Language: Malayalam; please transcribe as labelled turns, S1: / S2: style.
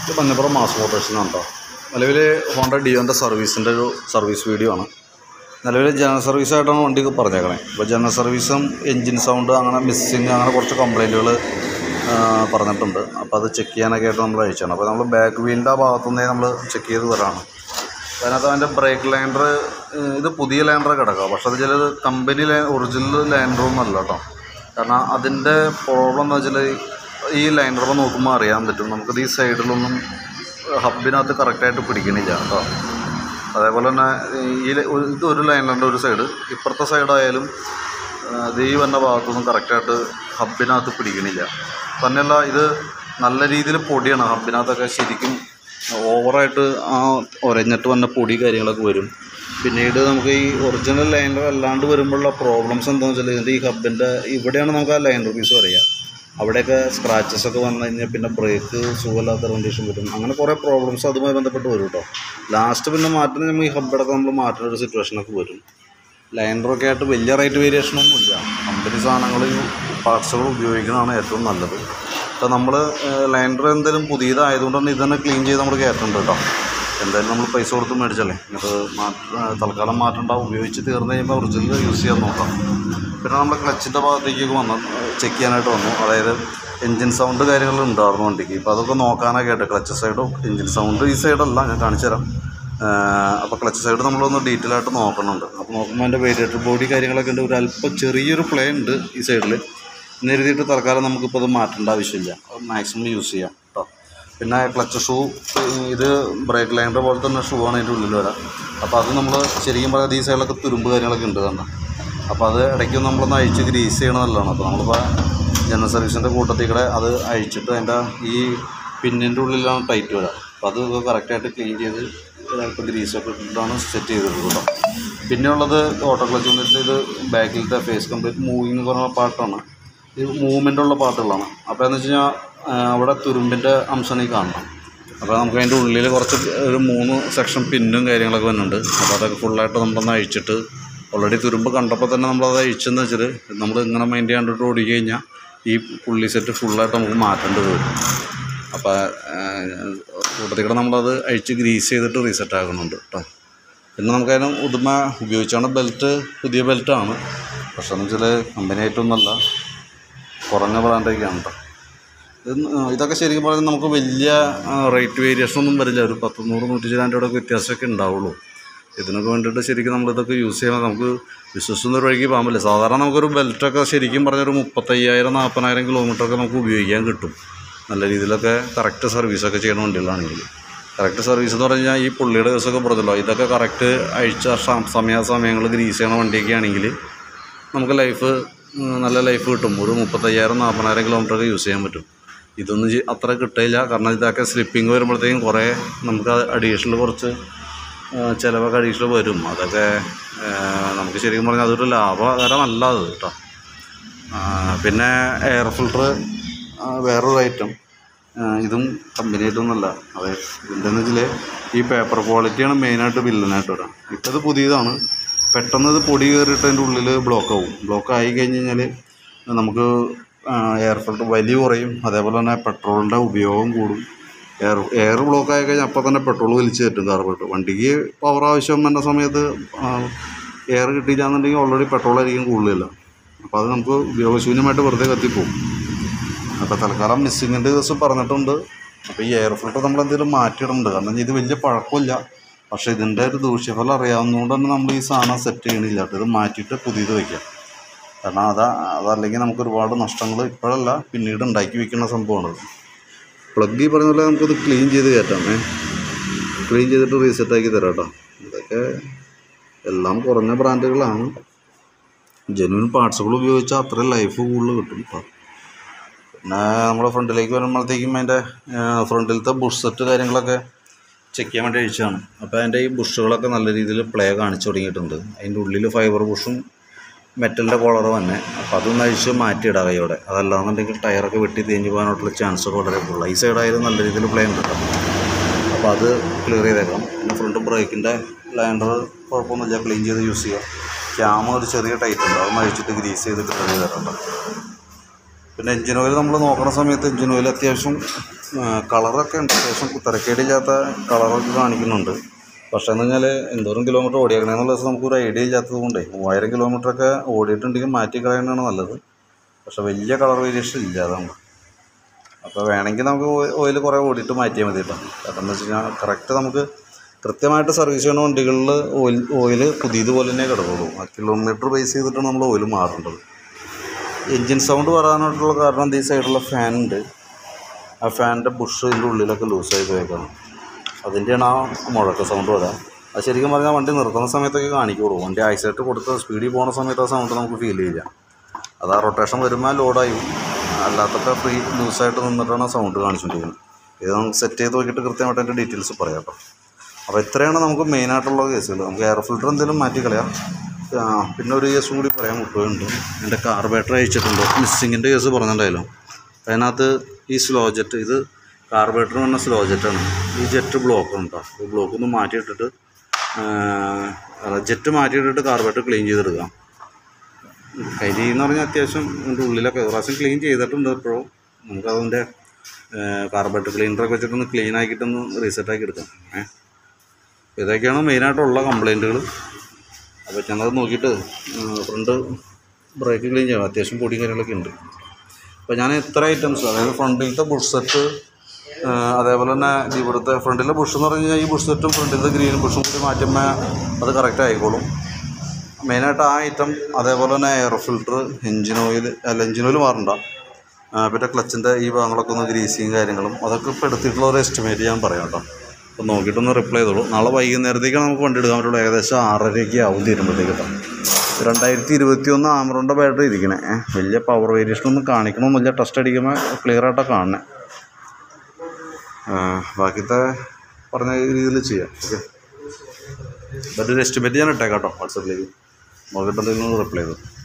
S1: ഇത് പഞ്ഞപ്പുറം മാസ് മോട്ടോഴ്സിനാണ് കേട്ടോ നിലവിൽ ഹോണ്ട ഡിയോൻ്റെ സർവീസിൻ്റെ ഒരു സർവീസ് വീഡിയോ ആണ് നിലവിൽ ജനറൽ സർവീസായിട്ടാണ് വണ്ടി പറഞ്ഞേക്കണേ ഇപ്പോൾ ജനറൽ സർവീസും എൻജിൻ സൗണ്ട് അങ്ങനെ മിസ്സിങ് അങ്ങനെ കുറച്ച് കംപ്ലൈൻറ്റുകൾ പറഞ്ഞിട്ടുണ്ട് അപ്പോൾ അത് ചെക്ക് ചെയ്യാനൊക്കെ ആയിട്ട് നമ്മൾ അയച്ചാണ് അപ്പോൾ നമ്മൾ ബാക്ക് വീലിൻ്റെ ആ ഭാഗത്തുനിന്നേ നമ്മൾ ചെക്ക് ചെയ്ത് തരാണ് അതിനകത്ത് അതിൻ്റെ ബ്രേക്ക് ലൈൻഡർ ഇത് പുതിയ ലൈൻഡർ കിടക്കുക പക്ഷെ അത് ചിലത് കമ്പനി ലൈൻ ഒറിജിനൽ ലൈൻഡറൊന്നും അല്ല കേട്ടോ കാരണം അതിൻ്റെ പ്രോബ്ലം എന്ന് വെച്ചാൽ ഈ ലൈൻഡർ നോക്കുമ്പോൾ അറിയാൻ പറ്റും നമുക്കത് ഈ സൈഡിലൊന്നും ഹബിനകത്ത് കറക്റ്റായിട്ട് പിടിക്കണില്ല കേട്ടോ അതേപോലെ തന്നെ ഈ ല- ഒരു- ഇത് ഒരു ലൈനറിൻ്റെ ഒരു സൈഡ് ഇപ്പുറത്തെ സൈഡായാലും ഇത് ഈ വന്ന ഭാഗത്തൊന്നും കറക്റ്റായിട്ട് ഹബിനകത്ത് പിടിക്കണില്ല തന്നെയല്ല ഇത് നല്ല രീതിയിൽ പൊടിയാണ് ഹബിനകത്തൊക്കെ ശരിക്കും ഓവറായിട്ട് ആ ഒരഞ്ഞിട്ട് വന്ന പൊടി കാര്യങ്ങളൊക്കെ വരും പിന്നീട് നമുക്ക് ഈ ഒറിജിനൽ ലൈനർ അല്ലാണ്ട് വരുമ്പോഴുള്ള പ്രോബ്ലംസ് എന്താണെന്ന് വെച്ചാൽ ഇതിൻ്റെ ഈ ഹബിൻ്റെ ഇവിടെയാണ് നമുക്ക് ആ ലൈനർ പീസ് പറയുക അവിടെയൊക്കെ സ്ക്രാച്ചസ് ഒക്കെ വന്നു കഴിഞ്ഞാൽ പിന്നെ ബ്രേക്ക് സുഖമില്ലാത്ത കണ്ടീഷൻ വരും അങ്ങനെ കുറേ പ്രോബ്ലംസ് അതുമായി ബന്ധപ്പെട്ട് വരും കേട്ടോ ലാസ്റ്റ് പിന്നെ മാറ്റുന്ന നമ്മൾ ഈ ഹബ്ബടക്കം നമ്മൾ മാറ്റുന്ന ഒരു സിറ്റുവേഷനൊക്കെ വരും ലൈനറൊക്കെ ആയിട്ട് വലിയ റേറ്റ് വേരിയേഷനൊന്നും ഇല്ല കമ്പനി സാധനങ്ങൾ പാർട്സുകൾ ഉപയോഗിക്കുന്നതാണ് ഏറ്റവും നല്ലത് അപ്പോൾ നമ്മൾ ലൈനർ എന്തെങ്കിലും പുതിയതായതുകൊണ്ട് തന്നെ ഇത് തന്നെ ക്ലീൻ ചെയ്ത് നമ്മൾ കയറ്റുന്നുണ്ട് കേട്ടോ എന്തായാലും നമ്മൾ പൈസ കൊടുത്ത് മേടിച്ചല്ലേ ഇത് മാറ്റ തൽക്കാലം മാറ്റണ്ട ഉപയോഗിച്ച് തീർന്നു കഴിയുമ്പോൾ ഒറിജിനൽ യൂസ് ചെയ്യാൻ നോക്കാം പിന്നെ നമ്മൾ ക്ലച്ചിൻ്റെ ഭാഗത്തേക്കൊക്കെ വന്നു ചെക്ക് ചെയ്യാനായിട്ട് വന്നു അതായത് എൻജിൻ സൗണ്ട് കാര്യങ്ങൾ ഉണ്ടായിരുന്നു വണ്ടിക്ക് ഇപ്പോൾ അതൊക്കെ നോക്കാനൊക്കെ ആയിട്ട് ക്ലച്ച് സൈഡും എൻജിൻ സൗണ്ട് ഈ സൈഡല്ല ഞാൻ കാണിച്ചു തരാം അപ്പോൾ ക്ലച്ച് സൈഡ് നമ്മളൊന്ന് ഡീറ്റെയിൽ ആയിട്ട് നോക്കുന്നുണ്ട് അപ്പോൾ നോക്കുമ്പോൾ അതിൻ്റെ വേരിയേറ്റർ ബോഡി കാര്യങ്ങളൊക്കെ ഉണ്ട് ഒരു അല്പം ചെറിയൊരു പ്ലേ ഉണ്ട് ഈ സൈഡിൽ എഴുതിയിട്ട് തൽക്കാലം നമുക്കിപ്പോൾ അത് മാറ്റേണ്ട ആവശ്യമില്ല അത് മാക്സിമം യൂസ് ചെയ്യാം കേട്ടോ പിന്നെ ക്ലച്ച് ഷൂ ഇത് ബ്രേക്ക് ലൈനർ പോലെ തന്നെ ഷൂ ആണ് അതിൻ്റെ ഉള്ളിൽ വരാം അപ്പോൾ അത് നമ്മൾ ശരിക്കും പറയാം ഈ സൈഡിലൊക്കെ തുരുമ്പ് കാര്യങ്ങളൊക്കെ ഉണ്ട് കണ്ട അപ്പോൾ അത് ഇടയ്ക്ക് നമ്മളൊന്ന് അഴിച്ച് ഗ്രീസ് ചെയ്യണത് നല്ലതാണ് അപ്പോൾ നമ്മളിപ്പോൾ ജനറൽ സർവീസിൻ്റെ കൂട്ടത്തിൽ കൂടെ അത് അഴിച്ചിട്ട് അതിൻ്റെ ഈ പിന്നിൻ്റെ ഉള്ളിലാണ് ടൈറ്റ് വരാം അപ്പോൾ അത് കറക്റ്റായിട്ട് ക്ലീൻ ചെയ്ത് ഒരല്പം ഗ്രീസൊക്കെ ഇട്ടിട്ടാണ് സെറ്റ് ചെയ്തിട്ടുള്ളത് കേട്ടോ പിന്നെ ഉള്ളത് ഓട്ടോ ക്ലച്ച് വന്നിട്ട് ഇത് ബാക്കിലത്തെ ഫേസ് കംപ്ലീറ്റ് മൂവിങ് എന്ന് പറഞ്ഞ പാർട്ടാണ് ഇത് മൂവ്മെൻ്റ് ഉള്ള പാർട്ടുകളാണ് അപ്പോൾ എന്ന് വെച്ച് കഴിഞ്ഞാൽ അവിടെ തുരുമ്പിൻ്റെ അംശം ഈ കാണണം അപ്പോൾ നമുക്ക് അതിൻ്റെ ഉള്ളിൽ കുറച്ച് ഒരു മൂന്ന് സെക്ഷൻ പിന്നും കാര്യങ്ങളൊക്കെ വരുന്നുണ്ട് അപ്പോൾ അതൊക്കെ ഫുള്ളായിട്ട് നമ്മളൊന്ന് അഴിച്ചിട്ട് ഓൾറെഡി തുരുമ്പ് കണ്ടപ്പോൾ തന്നെ നമ്മളത് അഴിച്ചെന്ന് വെച്ചാൽ നമ്മൾ ഇങ്ങനെ മൈൻഡ് ചെയ്യാണ്ടിട്ട് ഓടി കഴിഞ്ഞാൽ ഈ പുള്ളി സെറ്റ് ഫുള്ളായിട്ട് നമുക്ക് മാറ്റേണ്ടത് വരും അപ്പോൾ കൂട്ടത്തിൽ കൂടെ നമ്മളത് അഴിച്ച് ഗ്രീസ് ചെയ്തിട്ട് റീസെറ്റ് ആക്കുന്നുണ്ട് കേട്ടോ പിന്നെ നമുക്കതിന് ഉദുമ ഉപയോഗിച്ചാണ് ബെൽറ്റ് പുതിയ ബെൽറ്റാണ് പക്ഷേ എന്ന് വെച്ചാൽ കമ്പനി ആയിട്ടൊന്നുമല്ല കുറഞ്ഞ ബ്രാൻഡൊക്കെയാണ് കേട്ടോ ഇത് ന- ഇതൊക്കെ ശരിക്കും പറഞ്ഞാൽ നമുക്ക് വലിയ റേറ്റ് വേരിയേഷൻ ഒന്നും വരില്ല ഒരു പത്ത് നൂറ് നൂറ്റി ചില്ലാൻ്റെ വ്യത്യാസമൊക്കെ ഉണ്ടാവുള്ളൂ ഇതിനൊക്കെ വേണ്ടിയിട്ട് ശരിക്കും നമ്മളിതൊക്കെ യൂസ് ചെയ്യുമ്പോൾ നമുക്ക് വിശ്വസിക്കുന്ന ഒരു വഴിക്ക് പോകാൻ പറ്റില്ല സാധാരണ നമുക്കൊരു ബെൽറ്റൊക്കെ ശരിക്കും പറഞ്ഞൊരു മുപ്പത്തയ്യായിരം നാൽപ്പതിനായിരം കിലോമീറ്ററൊക്കെ നമുക്ക് ഉപയോഗിക്കാൻ കിട്ടും നല്ല രീതിയിലൊക്കെ കറക്റ്റ് സർവീസൊക്കെ ചെയ്യുന്ന വണ്ടികളാണെങ്കിൽ കറക്റ്റ് സർവീസ് എന്ന് പറഞ്ഞു കഴിഞ്ഞാൽ ഈ പുള്ളിയുടെ ദിവസമൊക്കെ പറഞ്ഞല്ലോ ഇതൊക്കെ കറക്റ്റ് അഴിച്ച സ- സമയാസമയങ്ങൾ ഗ്രീസ് ചെയ്യണ വണ്ടിയൊക്കെ ആണെങ്കിൽ നമുക്ക് ലൈഫ് ഉം, നല്ല ലൈഫ് കിട്ടും ഒരു മുപ്പത്തയ്യായിരം നാൽപ്പതിനായിരം കിലോമീറ്ററൊക്കെ യൂസ് ചെയ്യാൻ പറ്റും ഇതൊന്നും ചെയ്- അത്ര കിട്ടില്ല കാരണം ഇതൊക്കെ സ്ലിപ്പിങ് വരുമ്പോഴത്തേക്കും കുറേ നമുക്ക് അഡീഷണൽ കുറച്ച് ആ, ചിലവൊക്കെ അഡീഷണൽ വരും അതൊക്കെ ആ, നമുക്ക് ശരിക്കും പറഞ്ഞാൽ അതൊരു ലാഭകരമല്ല അത് കേട്ടോ ആ, പിന്നെ എയർ ഫിൽട്ടർ വേറൊരു ഐറ്റം ഇതും കമ്പനി ആയിട്ടൊന്നുമല്ല അതെ ഇതിൻ്റെന്ന് വെച്ചാൽ ഈ പേപ്പർ ക്വാളിറ്റിയാണ് മെയിനായിട്ട് വില്ലനായിട്ട് വരാം ഇപ്പം ഇത് പുതിയതാണ് പെട്ടെന്ന് ഇത് പൊടി കയറിയിട്ട് അതിൻ്റെ ഉള്ളിൽ ബ്ലോക്ക് ആവും ബ്ലോക്ക് ആയി കഴിഞ്ഞ് കഴിഞ്ഞാൽ നമുക്ക് എയർ ഫിൽട്ടർ വലിയ കുറയും അതേപോലെ തന്നെ പെട്രോളിൻ്റെ ഉപയോഗം കൂടും എയർ എയർ ബ്ലോക്ക് ആയി കഴിഞ്ഞാൽ അപ്പോൾ തന്നെ പെട്രോൾ വലിച്ച് കയറ്റും കാർബറേറ്റർ വണ്ടിക്ക് പവർ ആവശ്യം വന്ന സമയത്ത് എയർ കിട്ടിയില്ല എന്നുണ്ടെങ്കിൽ ഓൾറെഡി പെട്രോൾ ആയിരിക്കും കൂടുതലില്ല അപ്പോൾ അത് നമുക്ക് ഉപയോഗശൂന്യമായിട്ട് വെറുതെ കത്തിപ്പോവും അപ്പോൾ തൽക്കാലം മിസ്സിങ്ങിൻ്റെ ദിവസം പറഞ്ഞിട്ടുണ്ട് അപ്പോൾ ഈ എയർ ഫിൽട്ടർ നമ്മൾ എന്തെങ്കിലും മാറ്റിയിടുന്നുണ്ട് കാരണം ഇത് വലിയ പഴക്കമില്ല പക്ഷേ ഇതിൻ്റെ ഒരു ദൂഷ്യഫലം അറിയാവുന്നതുകൊണ്ട് തന്നെ നമ്മൾ ഈ സാധനം സെറ്റ് ചെയ്യണില്ല കേട്ടോ ഇത് മാറ്റിയിട്ട് പുതിയത് വയ്ക്കാം കാരണം അതാ അതല്ലെങ്കിൽ നമുക്ക് ഒരുപാട് നഷ്ടങ്ങൾ ഇപ്പോഴല്ല പിന്നീട് ഉണ്ടാക്കി വെക്കുന്ന സംഭവമാണ് പ്ലഗ് ഈ പറഞ്ഞ പോലെ നമുക്കത് ക്ലീൻ ചെയ്ത് കയറ്റാമേ ക്ലീൻ ചെയ്തിട്ട് റീസെറ്റ് ആക്കി തരാം കേട്ടോ ഇതൊക്കെ എല്ലാം കുറഞ്ഞ ബ്രാൻഡുകളാണ് ജെന്യൂൻ പാർട്സുകൾ ഉപയോഗിച്ചാൽ അത്രയും ലൈഫ് കൂടുതൽ കിട്ടും കേട്ടോ പിന്നെ നമ്മൾ ഫ്രണ്ടിലേക്ക് വരുമ്പോഴത്തേക്കും അതിൻ്റെ ഫ്രണ്ടിലത്തെ ബുഷ് സെറ്റ് കാര്യങ്ങളൊക്കെ ചെക്ക് ചെയ്യാൻ വേണ്ടി അഴിച്ചതാണ് അപ്പോൾ അതിൻ്റെ ഈ ബുഷുകളൊക്കെ നല്ല രീതിയിൽ പ്ലേ കാണിച്ചു തുടങ്ങിയിട്ടുണ്ട് അതിൻ്റെ ഉള്ളിൽ ഫൈബർ ബുഷും മെറ്റലിൻ്റെ കോളർ തന്നെ അപ്പോൾ അതൊന്ന് അഴിച്ച് മാറ്റിയിടാം കൈയോടെ അതല്ലാന്നുണ്ടെങ്കിൽ ടയറൊക്കെ വെട്ടി തേഞ്ഞ് പോകാനായിട്ടുള്ള ചാൻസ് ഒക്കെ വളരെ കൂടുതലാണ് ഈ സൈഡായാലും നല്ല രീതിയിൽ പ്ലേ ഉണ്ട് കേട്ടോ അപ്പോൾ അത് ക്ലിയർ ചെയ്തേക്കാം പിന്നെ ഫ്രണ്ട് ബ്രേക്കിൻ്റെ ലാൻഡർ കുഴപ്പമൊന്നുമില്ല ക്ലീൻ ചെയ്ത് യൂസ് ചെയ്യാം ക്യാമ ഒരു ചെറിയ ടൈറ്റ് ഉണ്ട് അതൊന്ന് അഴിച്ചിട്ട് ഗ്രീസ് ചെയ്ത് ക്ലിയർ ചെയ്ത് തരാം കേട്ടോ പിന്നെ എഞ്ചിൻ ഓയിൽ നമ്മൾ നോക്കുന്ന സമയത്ത് എഞ്ചിൻ ഓയിൽ അത്യാവശ്യം കളറൊക്കെ ഉണ്ട് അത്യാവശ്യം തിരക്കേടില്ലാത്ത കളറൊക്കെ കാണിക്കുന്നുണ്ട് പക്ഷേ എന്ന് പറഞ്ഞാൽ എന്തോരം കിലോമീറ്റർ ഓടിയേക്കണേന്നുള്ള ദിവസം നമുക്കൊരു ഐഡിയ ഇല്ലാത്തത് കൊണ്ടേ മൂവായിരം കിലോമീറ്ററൊക്കെ ഓടിയിട്ടുണ്ടെങ്കിൽ മാറ്റി കളയുന്നതാണ് നല്ലത് പക്ഷേ വലിയ കളർ വേരിയേഷൻ ഇല്ല അതാണ് അപ്പോൾ വേണമെങ്കിൽ നമുക്ക് ഓയിൽ കുറേ ഓടിയിട്ട് മാറ്റിയാൽ മതി കേട്ടോ കാരണം എന്ന് വെച്ച് കഴിഞ്ഞാൽ കറക്റ്റ് നമുക്ക് കൃത്യമായിട്ട് സർവീസ് ചെയ്യുന്ന വണ്ടികളിൽ ഓയിൽ ഓയിൽ പുതിയതുപോലെ തന്നെ കിടക്കുള്ളൂ ആ കിലോമീറ്റർ ബേസ് ചെയ്തിട്ടാണ് നമ്മൾ ഓയിൽ മാറേണ്ടത് എൻജിൻ സൗണ്ട് വരാനായിട്ടുള്ള കാരണം ഈ സൈഡിലുള്ള ഫാൻ ഉണ്ട് ആ ഫാനിൻ്റെ ബുഷ് ഇതിൻ്റെ ഉള്ളിലൊക്കെ ലൂസായി പോയേക്കാണ് അതിൻ്റെയാണ് ആ മുഴക്ക സൗണ്ട് വരാം അത് ശരിക്കും പറഞ്ഞാൽ വണ്ടി നിർത്തുന്ന സമയത്തൊക്കെ കാണിക്കുള്ളൂ വണ്ടി ആക്സിഡൻറ്റ് കൊടുത്ത് സ്പീഡിൽ പോകുന്ന സമയത്ത് ആ സൗണ്ട് നമുക്ക് ഫീൽ ചെയ്യില്ല അത് ആ റൊട്ടേഷൻ വരുമ്പോൾ ലോഡായി അല്ലാത്തപ്പോൾ ഫ്രീ ലൂസായിട്ട് നിന്നിട്ടാണ് സൗണ്ട് കാണിച്ചുകൊണ്ടിരിക്കുന്നത് ഇത് നമുക്ക് സെറ്റ് ചെയ്ത് നോക്കിയിട്ട് കൃത്യമായിട്ട് അതിൻ്റെ ഡീറ്റെയിൽസ് പറയാം കേട്ടോ അപ്പോൾ ഇത്രയാണ് നമുക്ക് മെയിനായിട്ടുള്ള കേസുകൾ നമുക്ക് എയർ ഫിൽറ്റർ എന്തെങ്കിലും മാറ്റി കളയാം ആ, പിന്നെ ഒരു കേസും കൂടി പറയാൻ മുട്ടുകയുണ്ട് എൻ്റെ കാർബേറ്റർ അയച്ചിട്ടുണ്ട് മിസ്സിങ്ങിൻ്റെ കേസ് പറഞ്ഞിട്ടുണ്ടായല്ലോ അതിനകത്ത് ഈ സ്ലോ ജെറ്റ് ഇത് കാർബേറ്റർ എന്ന് പറഞ്ഞ സ്ലോ ജെറ്റാണ് ഈ ജെറ്റ് ബ്ലോക്ക് ഉണ്ടോ ഈ ബ്ലോക്ക് ഒന്ന് മാറ്റിയിട്ടിട്ട് ജെറ്റ് മാറ്റിയിട്ടിട്ട് കാർബേറ്റർ ക്ലീൻ ചെയ്തെടുക്കാം കരി എന്ന് പറഞ്ഞാൽ അത്യാവശ്യം അതിൻ്റെ ഉള്ളിലൊക്കെ ഒരു പ്രാവശ്യം ക്ലീൻ ചെയ്തിട്ടുണ്ട് ഇപ്പോൾ നമുക്കതിൻ്റെ കാർബറേറ്റർ ക്ലീനറൊക്കെ വെച്ചിട്ടൊന്ന് ക്ലീൻ ആക്കിയിട്ടൊന്ന് റീസെറ്റ് ആക്കി എടുക്കാം ഏഹ് ഇതൊക്കെയാണ് മെയിനായിട്ടുള്ള കംപ്ലൈൻറ്റുകൾ അപ്പോൾ ഞങ്ങൾ നോക്കിയിട്ട് ഫ്രണ്ട് ബ്രേക്ക് ക്ലീൻ ചെയ്യാം അത്യാവശ്യം പൊടി കാര്യങ്ങളൊക്കെ ഉണ്ട് അപ്പോൾ ഞാൻ ഇത്ര ഐറ്റംസ് അതായത് ഫ്രണ്ടിലത്തെ ബുഷ് സെറ്റ് അതേപോലെ തന്നെ ഇവിടുത്തെ ഫ്രണ്ടിലെ ബുഷ് എന്ന് പറഞ്ഞു കഴിഞ്ഞാൽ ഈ ബുഷ് സെറ്റും ഫ്രണ്ടിലത്തെ ഗ്രീൻ ബുഷും കൂടി മാറ്റുമ്പോൾ അത് കറക്റ്റ് ആയിക്കോളും മെയിനായിട്ട് ആ ഐറ്റം അതേപോലെ തന്നെ എയർ ഫിൽറ്റർ എഞ്ചിൻ ഓയിൽ അല്ല എഞ്ചിൻ ഓയിൽ മാറണ്ട ആ, പിന്നെ ക്ലച്ചിൻ്റെ ഈ ഭാഗങ്ങളൊക്കെ ഒന്ന് ഗ്രീസിങ് കാര്യങ്ങളും അതൊക്കെ ഇപ്പോൾ എടുത്തിട്ടുള്ള ഒരു എസ്റ്റിമേറ്റ് ഞാൻ പറയാം കേട്ടോ അപ്പോൾ നോക്കിയിട്ടൊന്ന് റിപ്ലൈ ചെയ്തോളൂ നാളെ വൈകുന്നേരത്തേക്കാണ് നമുക്ക് വണ്ടി എടുക്കാൻ പറ്റുള്ളൂ ഏകദേശം ആറരയ്ക്ക് ആവും തീരുമ്പോഴത്തേക്ക് കേട്ടോ രണ്ടായിരത്തി ഇരുപത്തി ഒന്ന് ആമറോണിൻ്റെ ബാറ്ററി ഇരിക്കണേ ഏ, വലിയ പവർ വേരിയേഷൻ ഒന്നും കാണിക്കണമെന്നില്ല ടെസ്റ്റ് അടിക്കുമ്പോൾ ക്ലിയർ ആയിട്ടാണ് കാണണേ ആ, ബാക്കിത്തെ പറഞ്ഞ രീതിയിൽ ചെയ്യാം ഓക്കെ മറ്റൊരു എസ്റ്റിമേറ്റ് ഞാൻ ഇട്ടേക്കാം കേട്ടോ വാട്സപ്പിലേക്ക് നോക്കിയിട്ട് എന്തെങ്കിലും റിപ്ലൈ ചെയ്തു